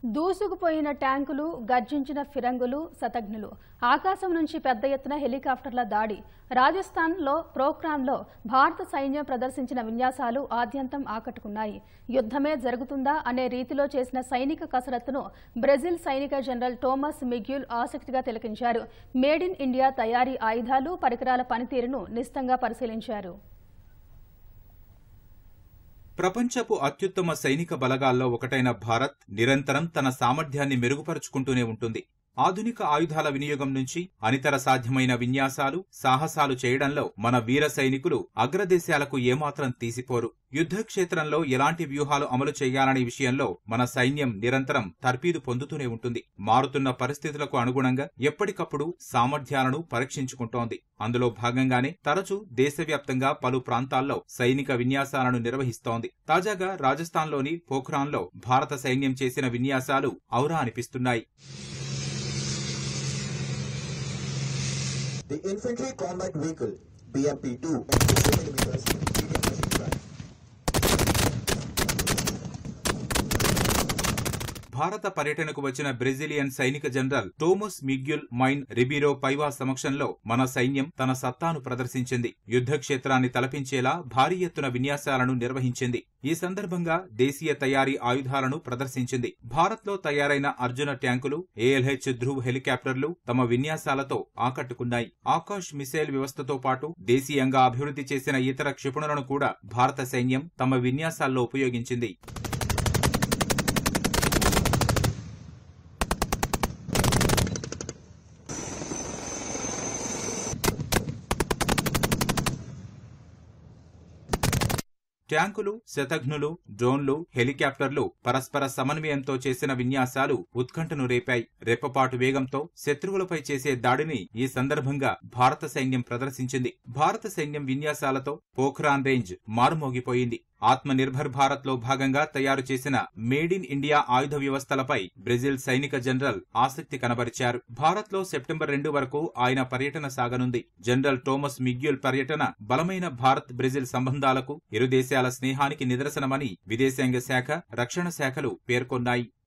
దూసుకుపోయిన ట్యాంకులు గర్జించిన ఫిరంగులు శతఘ్నులు ఆకాశం నుంచి పెద్ద ఎత్తున హెలికాప్టర్ల దాడి రాజస్థాన్లో ప్రోగ్రాంలో భారత సైన్యం ప్రదర్శించిన విన్యాసాలు ఆద్యంతం ఆకట్టుకున్నాయి యుద్ధమే జరుగుతుందా అనే రీతిలో చేసిన సైనిక కసరత్తును బ్రెజిల్ సైనిక జనరల్ టోమస్ మిగ్యూల్ ఆసక్తిగా తిలకించారు మేడ్ ఇన్ ఇండియా తయారీ ఆయుధాలు పరికరాల పనితీరును నిశితంగా పరిశీలించారు ప్రపంచపు అత్యుత్తమ సైనిక బలగాల్లో ఒకటైన భారత్ నిరంతరం తన సామర్థ్యాన్ని మెరుగుపరుచుకుంటూనే ఉంటుంది ఆధునిక ఆయుధాల వినియోగం నుంచి అనితర సాధ్యమైన విన్యాసాలు సాహసాలు చేయడంలో మన వీర సైనికులు అగ్రదేశాలకు ఏమాత్రం తీసిపోరు యుద్ధ క్షేత్రంలో ఎలాంటి వ్యూహాలు అమలు చేయాలనే విషయంలో మన సైన్యం నిరంతరం తర్పీదు పొందుతూనే ఉంటుంది మారుతున్న పరిస్థితులకు అనుగుణంగా ఎప్పటికప్పుడు సామర్థ్యాలను పరీక్షించుకుంటోంది అందులో భాగంగానే తరచూ దేశవ్యాప్తంగా పలు ప్రాంతాల్లో సైనిక విన్యాసాలను నిర్వహిస్తోంది తాజాగా రాజస్థాన్లోని పోఖ్రాన్లో భారత సైన్యం చేసిన విన్యాసాలు ఔరా అనిపిస్తున్నాయి The Infantry Combat Vehicle BMP-2 and 60 mm medium machine gun. భారత పర్యటనకు వచ్చిన బ్రెజిలియన్ సైనిక general Tomas Miguel Mine Ribeiro Paiva సమక్షంలో మన సైన్యం తన సత్తాను ప్రదర్శించింది యుద్ధ క్షేత్రాన్ని తలపించేలా భారీ ఎత్తున విన్యాసాలను నిర్వహించింది ఈ సందర్భంగా దేశీయ తయారీ ఆయుధాలను ప్రదర్శించింది భారత్లో తయారైన అర్జున ట్యాంకులు ఏఎల్హెచ్ ధ్రువ్ హెలికాప్టర్లు తమ విన్యాసాలతో ఆకట్టుకున్నాయి ఆకాష్ మిసైల్ వ్యవస్థతో పాటు దేశీయంగా అభివృద్ధి చేసిన ఇతర క్షిపణులను కూడా భారత సైన్యం తమ విన్యాసాల్లో ఉపయోగించింది ట్యాంకులు శతఘ్నులు డ్రోన్లు హెలికాప్టర్లు పరస్పర సమన్వయంతో చేసిన విన్యాసాలు ఉత్కంఠను రేపాయి రెప్పపాటు వేగంతో శత్రువులపై చేసే దాడిని ఈ సందర్భంగా భారత సైన్యం ప్రదర్శించింది భారత సైన్యం విన్యాసాలతో పోఖ్రాన్ రేంజ్ మారుమోగిపోయింది ఆత్మ నిర్భర్ భారత్ లో భాగంగా తయారు చేసిన మేడ్ ఇన్ ఇండియా ఆయుధ వ్యవస్థలపై బ్రెజిల్ సైనిక జనరల్ ఆసక్తి కనబరిచారు భారత్ లో సెప్టెంబర్ రెండు వరకు ఆయన పర్యటన సాగనుంది జనరల్ టోమస్ మిగ్యూల్ పర్యటన బలమైన భారత్ బ్రెజిల్ సంబంధాలకు ఇరు దేశాల స్నేహానికి నిదర్శనమని విదేశాంగ శాఖ రక్షణ శాఖలు పేర్కొన్నాయి